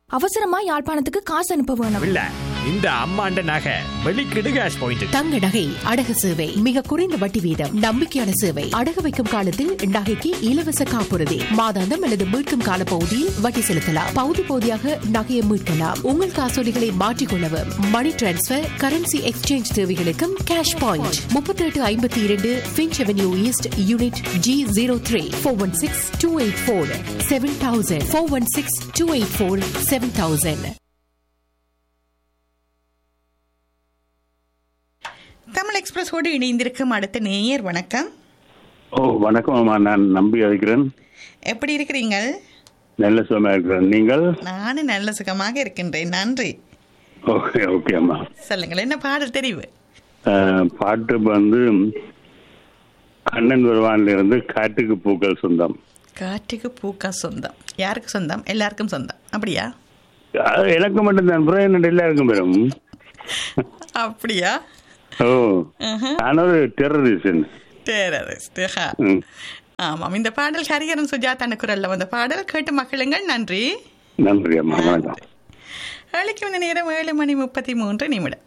அவசரமா யாழ்ப்பாணத்துக்கு காசு அனுப்ப வேணும் இல்ல இந்த அம்மாண்ட நகை வெளிக்கிடு கேஷ் பாயிண்ட் தங்க நகை அடகு சேவை மிக குறைந்த வட்டி வீதம் நம்பிக்கையான சேவை அடகு வைக்கும் காலத்தில் நகைக்கு இலவச காப்புறுதி மாதாந்தம் அல்லது மீட்கும் கால பகுதியில் வட்டி செலுத்தலாம் பகுதி பகுதியாக நகையை மீட்கலாம் உங்கள் காசோலிகளை மாற்றிக்கொள்ளவும் மணி டிரான்ஸ்பர் கரன்சி எக்ஸ்சேஞ்ச் தேவைகளுக்கும் கேஷ் பாயிண்ட் முப்பத்தி எட்டு ஐம்பத்தி இரண்டு Finch avenue east unit G zero three four one six two eight four seven thousand four one six two eight four seven thousand Tamil எக்ஸ்பிரஸோடு இணைந்திருக்கும் அடுத்த நேயர் வணக்கம் ஓ வணக்கம் அம்மா நான் நம்பி இருக்கிறேன் எப்படி இருக்கிறீங்க நல்ல சுகமா இருக்கிறேன் நீங்கள் நானும் நல்ல சுகமாக இருக்கின்றேன் நன்றி ஓகே ஓகே அம்மா சொல்லுங்கள் என்ன பாடல் தெரிவு அஹ், பாட்டு வந்து கண்ணன் வருவான்ல இருந்து காட்டுக்கு பூக்கள் சொந்தம் காற்றுக்கு பூக்கா சொந்தம் யாருக்கு சொந்தம் எல்லாருக்கும் சொந்தம் அப்படியா அது எனக்கு மட்டும் தான் அப்புறம் என்ன எல்லாருக்கும் பெறும் அப்படியா ஓ நான் ஒரு டெரரிஸ்ட் டெரரிஸ்ட் ம் ஆமாம் இந்த பாடல் ஹரிஹரன் சுஜாதான குரல்ல வந்த பாடல் கேட்டு மகிழுங்கள் நன்றி நன்றி அம்மா வணக்கம் வேலைக்கு வந்த நேரம் ஏழு மணி முப்பத்தி மூன்று நிமிடம்